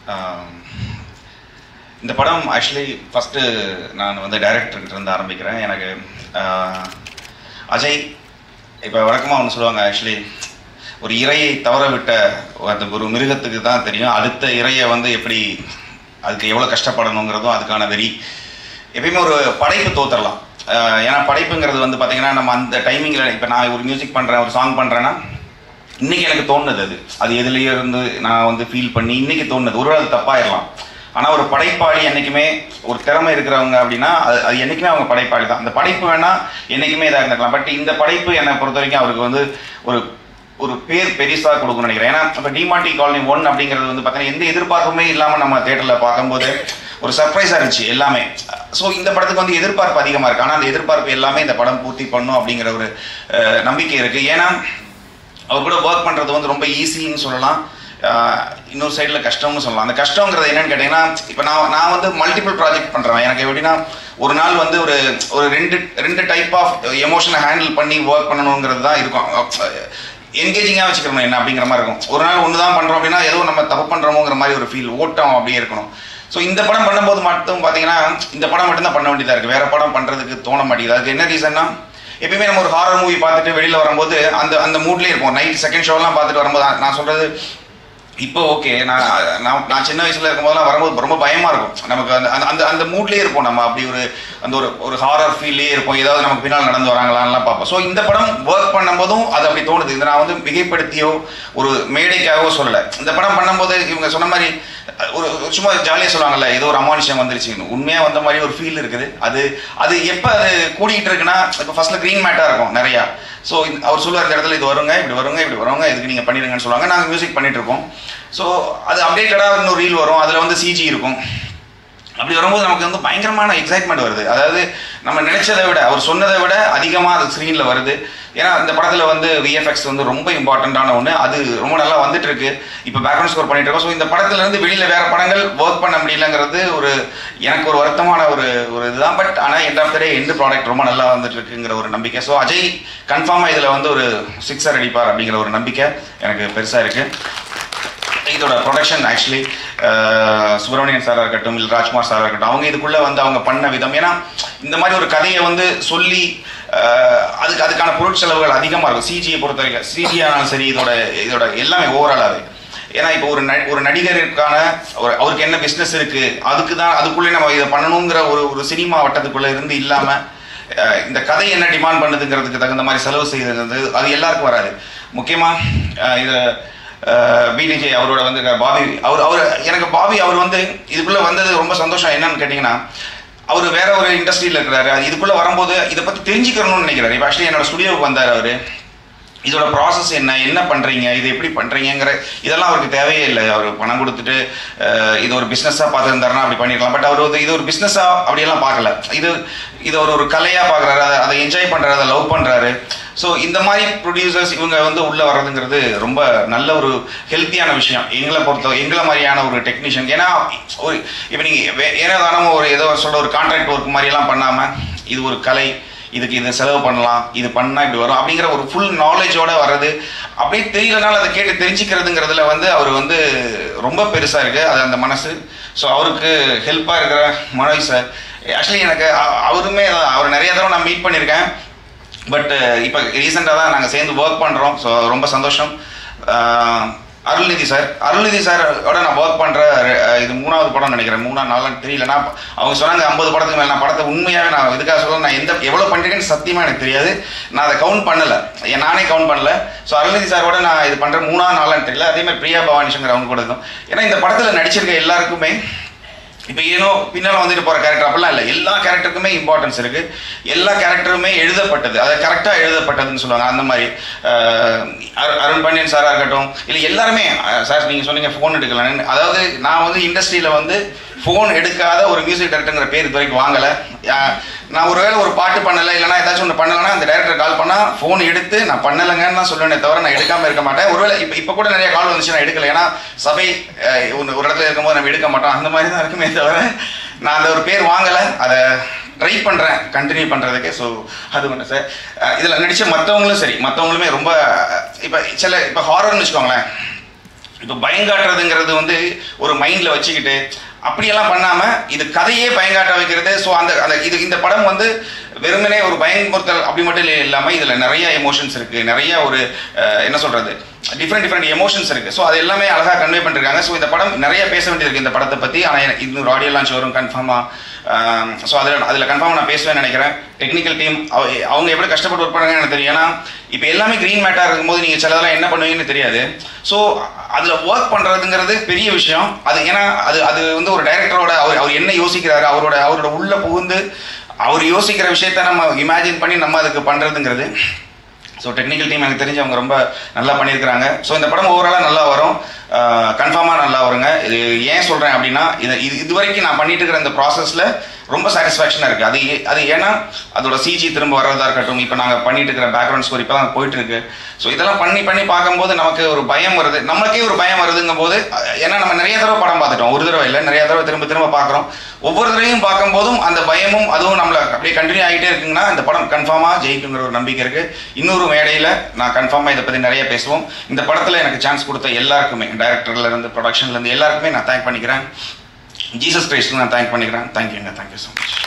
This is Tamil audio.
ஆம், இந்த படம் ஆக்சுவலி ஃபஸ்ட்டு நான் வந்து டைரக்டர்கிட்ட இருந்து ஆரம்பிக்கிறேன் எனக்கு ஆஹ், அஜய் இப்போ வழக்கமாக ஒன்று சொல்லுவாங்க ஆக்சுவலி ஒரு இரையை தவற விட்ட அந்த ஒரு மிருகத்துக்கு தான் தெரியும் அடுத்த இரையை வந்து எப்படி அதுக்கு எவ்வளோ கஷ்டப்படணுங்கிறதும் அதுக்கான வெறி எப்பயுமே ஒரு படைப்பு தோத்துடலாம் ஆஹ், ஏன்னா படைப்புங்கிறது வந்து பார்த்தீங்கன்னா நம்ம அந்த டைமிங்கில் இப்போ நான் ஒரு மியூசிக் பண்ணுறேன் ஒரு சாங் பண்ணுறேன்னா இன்னைக்கு எனக்கு தோணுது அது அது எதுலயே இருந்து நான் வந்து ஃபீல் பண்ணி இன்னைக்கு தோணுது ஒருவேளை அது தப்பாயிடலாம் ஆனால் ஒரு படைப்பாளி என்னைக்குமே ஒரு திறமை இருக்கிறவங்க அப்படின்னா அது அது என்னைக்குமே அவங்க படைப்பாளி தான் அந்த படைப்பு வேணா என்னைக்குமே இதாக இருந்திருக்கலாம் பட் இந்த படைப்பு என்னை பொறுத்த வரைக்கும் அவருக்கு வந்து ஒரு ஒரு பேர் பெருசா கொடுக்கணும்னு நினைக்கிறேன் ஏன்னா இப்போ டிமாண்டி காலனி ஒன் அப்படிங்கிறது வந்து பார்த்தீங்கன்னா எந்த எதிர்பார்ப்புமே இல்லாமல் நம்ம தேட்டரில் பார்க்கும்போது ஒரு சர்ப்ரைஸாக இருந்துச்சு எல்லாமே ஸோ இந்த படத்துக்கு வந்து எதிர்பார்ப்பு அதிகமாக இருக்கு ஆனால் அந்த எதிர்பார்ப்பு எல்லாமே இந்த படம் பூர்த்தி பண்ணும் அப்படிங்கிற ஒரு அஹ், நம்பிக்கை இருக்கு ஏன்னா அவர் கூட ஒர்க் பண்ணுறது வந்து ரொம்ப ஈஸின்னு சொல்லலாம் ஆஹ் இன்னொரு சைடில் கஷ்டம்னு சொல்லலாம் அந்த கஷ்டங்கிறது என்னன்னு கேட்டிங்கன்னா இப்போ நான் நான் வந்து மல்டிபிள் ப்ராஜெக்ட் பண்ணுறேன் எனக்கு எப்படின்னா ஒரு நாள் வந்து ஒரு ஒரு ரெண்டு ரெண்டு டைப் ஆஃப் எமோஷனை ஹேண்டில் பண்ணி ஒர்க் பண்ணணுங்கிறது தான் இருக்கும் என்கேஜிங்காக வச்சுக்கணும் என்ன அப்படிங்கிற மாதிரி இருக்கும் ஒரு நாள் ஒன்று தான் பண்ணுறோம் அப்படின்னா ஏதோ நம்ம தப்பு பண்ணுறோமோங்கிற மாதிரி ஒரு ஃபீல் ஓட்டம் அப்படியே இருக்கணும் ஸோ இந்த படம் பண்ணும்போது மட்டும் பார்த்தீங்கன்னா இந்த படம் மட்டும்தான் பண்ண வேண்டியதாக இருக்குது வேற படம் பண்ணுறதுக்கு தோண மாட்டேங்குது அதுக்கு என்ன ரீசன்னா எப்பயுமே நம்ம ஒரு ஹாரர் மூவி பார்த்துட்டு வெளியில் வரும்போது அந்த அந்த மூட்லேயே இருப்போம் நைட் செகண்ட் ஷோலாம் பார்த்துட்டு வரும்போது நான் சொல்கிறது இப்போ ஓகே நான் நான் நான் சின்ன வயசுல இருக்கும்போதெல்லாம் வரும்போது ரொம்ப பயமா இருக்கும் நமக்கு அந்த அந்த- அந்த அந்த மூட்லயே இருப்போம் நம்ம அப்படி ஒரு அந்த ஒரு ஒரு ஹாரர் ஃபீல்லே இருப்போம் ஏதாவது நமக்கு பின்னால் நடந்து வராங்களான்லாம் பார்ப்போம் ஸோ இந்த படம் ஒர்க் பண்ணும்போதும் அது அப்படி தோணுது இதை நான் வந்து மிகைப்படுத்தியோ ஒரு மேடைக்காகவோ சொல்லலை இந்த படம் பண்ணும்போது இவங்க சொன்ன மாதிரி ஒரு ஒரு சும்மா ஜாலியாக சொல்லுவாங்கல்ல ஏதோ ஒரு அமானுஷம் வந்துருச்சு உண்மையாக வந்த மாதிரி ஒரு ஃபீல் இருக்குது அது அது எப்போ அது கூடிக்கிட்டு இருக்குன்னா இப்போ ஃபர்ஸ்ட்ல க்ரீன் மேட்டாக இருக்கும் நிறையா ஸோ அவர் சொல்லுவார் இந்த இடத்துல இது வருங்க இப்படி வருங்க இப்படி வருங்க இதுக்கு நீங்கள் பண்ணிடுங்கன்னு சொல்லுவாங்க நாங்கள் மியூசிக் பண்ணிட்டு இருப்போம் ஸோ அது அப்டேட்டடாக இன்னொரு ரீல் வரும் அதில் வந்து சிஜி இருக்கும் அப்படி வரும்போது நமக்கு வந்து பயங்கரமான எக்ஸைட்மெண்ட் வருது அதாவது நம்ம நினைச்சதை விட அவர் சொன்னதை விட அதிகமாக அது ஸ்க்ரீனில் வருது ஏன்னா இந்த படத்தில் வந்து விஎஃப்எக்ஸ் வந்து ரொம்ப இம்பார்ட்டண்ட்டான ஒன்று அது ரொம்ப நல்லா வந்துட்டு இருக்கு இப்போ பேக்ரவுண்ட் ஸ்கோர் பண்ணிட்டு இருக்கோம் ஸோ இந்த படத்துல இருந்து வெளியில் வேற படங்கள் ஒர்க் பண்ண முடியலங்கிறது ஒரு எனக்கு ஒரு வருத்தமான ஒரு ஒரு இதுதான் பட் ஆனால் எண்ட் ஆஃப் த டே எந்த ப்ராடக்ட் ரொம்ப நல்லா வந்துட்டு இருக்குங்கிற ஒரு நம்பிக்கை ஸோ அஜய் கன்ஃபார்மாக இதில் வந்து ஒரு சிக்ஸர் அடிப்பார் அப்படிங்கிற ஒரு நம்பிக்கை எனக்கு பெருசாக இருக்குது இதோட ப்ரொடக்ஷன் ஆக்சுவலி சுப்பிரமணியன் சாராக இருக்கட்டும் இல்லை ராஜ்குமார் சாராக இருக்கட்டும் அவங்க இதுக்குள்ளே வந்து அவங்க பண்ண விதம் ஏன்னா இந்த மாதிரி ஒரு கதையை வந்து சொல்லி அஹ், அதுக்கு அதுக்கான பொருட்செலவுகள் அதிகமாக இருக்கும் சிஜியை பொறுத்த வரைக்கும் சிஜி ஆனாலும் சரி இதோட இதோட எல்லாமே ஓவராலாகவே ஏன்னா இப்போ ஒரு ந- ஒரு நடிகருக்கான ஒரு அவருக்கு என்ன பிஸ்னஸ் இருக்கு அதுக்கு தான் அதுக்குள்ளே நம்ம இதை பண்ணணுங்கிற ஒரு ஒரு சினிமா வட்டத்துக்குள்ளே இருந்து இல்லாமல் அஹ் இந்த கதை என்ன டிமாண்ட் பண்ணுதுங்கிறதுக்கு தகுந்த மாதிரி செலவு செய்யுது அது எல்லாருக்கும் வராது முக்கியமாக இதை பிடிஜே அவரோட வந்து பாபி அவர் அவர் எனக்கு பாபி அவர் வந்து இதுக்குள்ளே வந்தது ரொம்ப சந்தோஷம் என்னன்னு கேட்டிங்கன்னா அவர் வேற ஒரு இண்டஸ்ட்ரியில் இருக்கிறாரு அது இதுக்குள்ளே வரும்போது இதை பற்றி தெரிஞ்சுக்கணும்னு நினைக்கிறாரு இப்போ ஆக்சுவலி என்னோட ஸ்டுடியோவுக்கு வந்தார் அவர் இதோட ப்ராசஸ் என்ன என்ன பண்ணுறீங்க இது எப்படி பண்ணுறீங்கிற இதெல்லாம் அவருக்கு தேவையே இல்லை அவர் பணம் கொடுத்துட்டு அஹ், இது ஒரு பிஸ்னஸாக பார்த்துருந்தாருன்னா அப்படி பண்ணிருக்கலாம் பட் அவர் வந்து இது ஒரு பிஸ்னஸாக அப்படியெல்லாம் பார்க்கல இது இது ஒரு ஒரு கலையாக பார்க்குறாரு அதை அதை என்ஜாய் பண்ணுறாரு அதை லவ் பண்ணுறாரு ஸோ இந்த மாதிரி ப்ரொடியூசர்ஸ் இவங்க வந்து உள்ளே வர்றதுங்கிறது ரொம்ப நல்ல ஒரு ஹெல்த்தியான விஷயம் எங்களை பொறுத்த எங்களை மாதிரியான ஒரு டெக்னீஷியன் ஏன்னா ஒரு இப்போ நீங்கள் ஏன்னா தானே ஒரு ஏதோ சொல்ல ஒரு கான்ட்ராக்ட் ஒர்க் மாதிரியெல்லாம் பண்ணாமல் இது ஒரு கலை இதுக்கு இதை செலவு பண்ணலாம் இது பண்ணா இப்படி வரும் அப்படிங்கிற ஒரு ஃபுல் நாலேஜோட வர்றது அப்படியே தெரியலனாலும் அதை கேட்டு தெரிஞ்சுக்கிறதுங்கிறதுல வந்து அவர் வந்து ரொம்ப பெருசா இருக்கு அது அந்த மனசு ஸோ அவருக்கு ஹெல்ப்பாக இருக்கிற மனோஜ் சார் ஆக்சுவலி எனக்கு அ- அவருமே அதான், அவர் நிறைய தடவை நான் மீட் பண்ணியிருக்கேன் பட் இப்போ ரீசெண்டாக தான் நாங்கள் சேர்ந்து ஒர்க் பண்ணுறோம் ஸோ ரொம்ப சந்தோஷம் அஹ், அருள்நிதி சார் அருள்நிதி சாரோட நான் ஒர்க் பண்ணுற இது மூணாவது படம் நினைக்கிறேன் மூணா நாலாம் தெரியல நான் அவங்க சொன்னாங்க ஐம்பது படத்துக்கு மேலே நான் படத்தை உண்மையாகவே நான் இதுக்காக சொல்ல நான் எந்த எவ்வளோ பண்ணிருக்கேன்னு சத்தியமாக எனக்கு தெரியாது நான் அதை கவுண்ட் பண்ணலை ஏன் நானே கவுண்ட் பண்ணல ஸோ அருள்நிதி சாரோட நான் இது பண்ணுறேன் மூணா நாலான்னு தெரியல அதே மாதிரி பிரியா பவானி சங்கர் அவங்க கூட இருந்தோம் ஏன்னா இந்த படத்தில் நடிச்சிருக்க எல்லாருக்குமே இப்போ ஏனோ பின்னால் வந்துட்டு போகிற கேரக்டர் அப்படிலாம் இல்லை எல்லா கேரக்டருக்குமே இம்பார்ட்டன்ஸ் இருக்கு எல்லா கேரக்டருமே எழுதப்பட்டது அது கரெக்டாக எழுதப்பட்டதுன்னு சொல்லுவாங்க அந்த மாதிரி அஹ், அரு- அருண் பாண்டியன் சாராக இருக்கட்டும் இல்லை எல்லாருமே சார் நீங்கள் சொன்னீங்க ஃபோன் எடுக்கலான்னு அதாவது நான் வந்து இண்டஸ்ட்ரியில் வந்து ஃபோன் எடுக்காத ஒரு மியூசிக் டைரக்டருங்கிற பேர் இது வரைக்கும் வாங்கலை யா- நான் ஒருவேளை ஒரு பாட்டு பண்ணலை இல்லைனா ஏதாச்சும் ஒன்று பண்ணலைன்னா அந்த டைரக்டர் கால் பண்ணால் ஃபோன் எடுத்து நான் பண்ணலைங்கன்னு தான் சொல்லுவேனே தவிர நான் எடுக்காமல் இருக்க மாட்டேன் ஒருவேளை இப்போ இப்போ கூட நிறைய கால் வந்துச்சு நான் எடுக்கல ஏன்னா சபை அஹ், ஒன்று ஒரு இடத்துல இருக்கும்போது நம்ம எடுக்க மாட்டோம் அந்த மாதிரி தான் இருக்குமே தவிர நான் அந்த ஒரு பேர் வாங்கலை அதை ட்ரை பண்ணுறேன் கண்டினியூ பண்ணுறதுக்கு ஸோ அது ஒன்று சார் இதில் நடித்த மற்றவங்களும் சரி மற்றவங்களுமே ரொம்ப இப்போ சில இப்போ ஹாரர்னு வச்சுக்கோங்களேன் இப்போ பயங்காட்டுறதுங்கிறது வந்து ஒரு மைண்டில் வச்சுக்கிட்டு அப்படியெல்லாம் பண்ணாமல் இது கதையே பயங்காட்ட வைக்கிறது ஸோ அந்த அந்த இது இந்த படம் வந்து வெறுமனே ஒரு பயமுறுத்தல் அப்படி மட்டும் இல்லாமல் இதில் நிறைய எமோஷன்ஸ் இருக்குது நிறைய ஒரு அஹ், என்ன சொல்கிறது டிஃப்ரெண்ட் டிஃப்ரெண்ட் எமோஷன்ஸ் இருக்குது ஸோ அது எல்லாமே அழகாக கன்வே பண்ணிருக்காங்க ஸோ இந்த படம் நிறைய பேச வேண்டியிருக்கு இந்த படத்தை பற்றி ஆனால் இன்னொரு ஆடியோ லான்ச் வரும் கன்ஃபார்மாக ஸோ அதில் அதில் கன்ஃபார்மாக நான் பேசுவேன்னு நினைக்கிறேன் டெக்னிக்கல் டீம் அவங்க எப்படி கஷ்டப்பட்டு ஒர்க் பண்ணுறாங்கன்னு எனக்கு தெரியும் ஏன்னா இப்போ எல்லாமே க்ரீன் மேட்டாக இருக்கும்போது நீங்கள் சிலதெல்லாம் என்ன பண்ணுவீங்கன்னு தெரியாது ஸோ அதில் ஒர்க் பண்ணுறதுங்கிறது பெரிய விஷயம் அது ஏன்னா அது அது வந்து ஒரு டைரக்டரோட அவர் அவர் என்ன யோசிக்கிறாரு அவரோட அவரோட உள்ள புகுந்து அவர் யோசிக்கிற விஷயத்த நம்ம இமேஜின் பண்ணி நம்ம அதுக்கு பண்ணுறதுங்கிறது ஸோ டெக்னிக்கல் டீம் எனக்கு தெரிஞ்சு அவங்க ரொம்ப நல்லா பண்ணியிருக்கிறாங்க ஸோ இந்த படம் ஓவராலாக நல்லா வரும் கன்ஃபார்மாக நல்லா வருங்க இது ஏன் சொல்கிறேன் அப்படின்னா இது இது இது வரைக்கும் நான் பண்ணிட்டு இருக்கிற இந்த ப்ராசஸில் ரொம்ப சாட்டிஸ்ஃபேக்ஷனாக இருக்குது அது ஏ- அது ஏன்னா அதோட சிஜி திரும்ப வர்றதா இருக்கட்டும் இப்போ நாங்கள் பண்ணிட்டு இருக்கிற பேக்ரவுண்ட் ஸ்கோர் இப்போ தான் போயிட்டு இருக்கு ஸோ இதெல்லாம் பண்ணி பண்ணி பார்க்கும்போது நமக்கு ஒரு பயம் வருது நமக்கே ஒரு பயம் வருதுங்கும் போது அஹ், ஏன்னா நம்ம நிறைய தடவை படம் பார்த்துட்டோம் ஒரு தடவை இல்லை நிறைய தடவை திரும்ப திரும்ப பார்க்குறோம் ஒவ்வொரு தடவையும் பார்க்கும்போதும் அந்த பயமும் அதுவும் நம்மளை அப்படியே கண்டினியூ ஆகிட்டே இருக்குங்கன்னா இந்த படம் கன்ஃபார்மாக ஜெயிக்குங்கிற ஒரு நம்பிக்கை இருக்கு இன்னொரு மேடையில் நான் கன்ஃபார்மாக இதை பற்றி நிறைய பேசுவோம் இந்த படத்தில் எனக்கு சான்ஸ் கொடுத்த எல்லாருக்குமே டைரக்டர்ல இருந்து ப்ரொடக்ஷன்ல இருந்து எல்லாருக்குமே நான் தேங்க் பண்ணிக்கிறேன் ஜீசஸ் கிரைஸ்ட் நான் தேங்க் பண்ணிக்கிறேன் தேங்க்யூங்க தேங்க்யூ ஸோ மச்